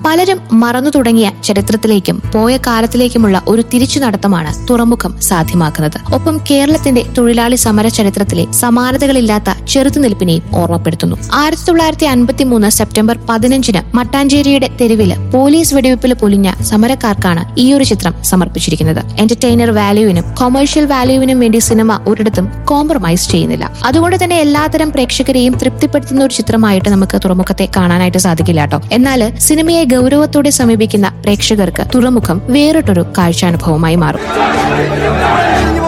പലരും മറന്നു തുടങ്ങിയ ചരിത്രത്തിലേക്കും പോയ കാലത്തിലേക്കുമുള്ള ഒരു തിരിച്ചു നടത്തമാണ് തുറമുഖം സാധ്യമാക്കുന്നത് ഒപ്പം കേരളത്തിന്റെ തൊഴിലാളി സമര ചരിത്രത്തിലെ സമാനതകളില്ലാത്ത ചെറുത്തുനിൽപ്പിനെയും ഓർമ്മപ്പെടുത്തുന്നു ആയിരത്തി തൊള്ളായിരത്തി അൻപത്തി മൂന്ന് സെപ്റ്റംബർ പതിനഞ്ചിന് മട്ടാഞ്ചേരിയുടെ തെരുവില് പോലീസ് വെടിവെപ്പിൽ പൊലിഞ്ഞ സമരക്കാർക്കാണ് ഈ ഒരു ചിത്രം സമർപ്പിച്ചിരിക്കുന്നത് എന്റർടൈനർ വാല്യൂവിനും കൊമേഴ്ഷ്യൽ വാല്യൂവിനും വേണ്ടി സിനിമ ഒരിടത്തും കോംപ്രമൈസ് ചെയ്യുന്നില്ല അതുകൊണ്ട് തന്നെ എല്ലാത്തരം പ്രേക്ഷകരെയും തൃപ്തിപ്പെടുത്തുന്ന ഒരു ചിത്രമായിട്ട് നമുക്ക് തുറമുഖത്തെ കാണാനായിട്ട് സാധിക്കില്ല കേട്ടോ എന്നാൽ സിനിമയെ ഗൗരവത്തോടെ സമീപിക്കുന്ന പ്രേക്ഷകർക്ക് തുറമുഖം വേറിട്ടൊരു കാഴ്ചാനുഭവമായി മാറും